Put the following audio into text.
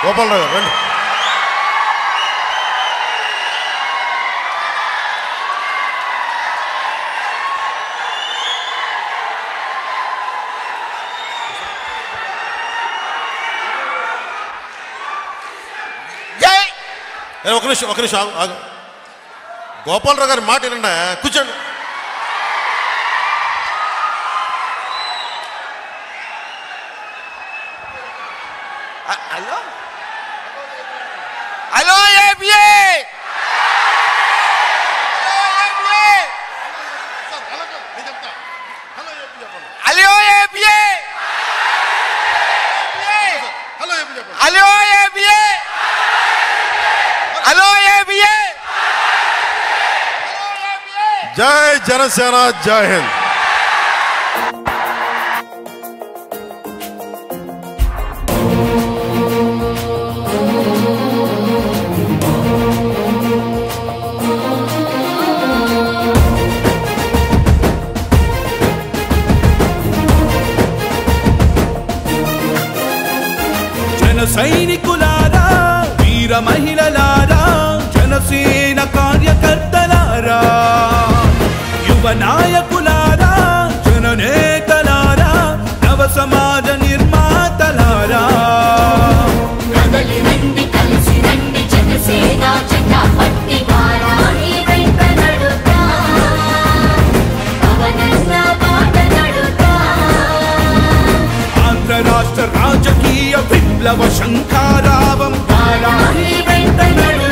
గోపాలరావు గారు రండి జై ఏ, ఒక నిమిషం ఒక నిమిషం ఆగు, ఆగు గోపాలరావు గారి మాట వినండి కూర్చోండి అ- హలో హలో ఏబిఏ హలో ఏబిఏ హలో చెప్పు చెప్పండి హలో ఏబిఏ హలో ఏబిఏ జై జనసేన జై హింద్ జన సైనికులారా వీర మహిళలారా జనసేన కార్యకర్తలారా యువ నాయకులారా జననేతలారా నవ సమాజ నిర్మాతలారా కదలి రండి కలిసి రండి జనసేన జెండా పట్టి వారాహి వెంట నడుతా పవనన్న బాట నడుతా ఆంధ్ర రాష్ట్ర రాజకీయ విప్లవ శంఖారావం వారాహి వెంట నడుతా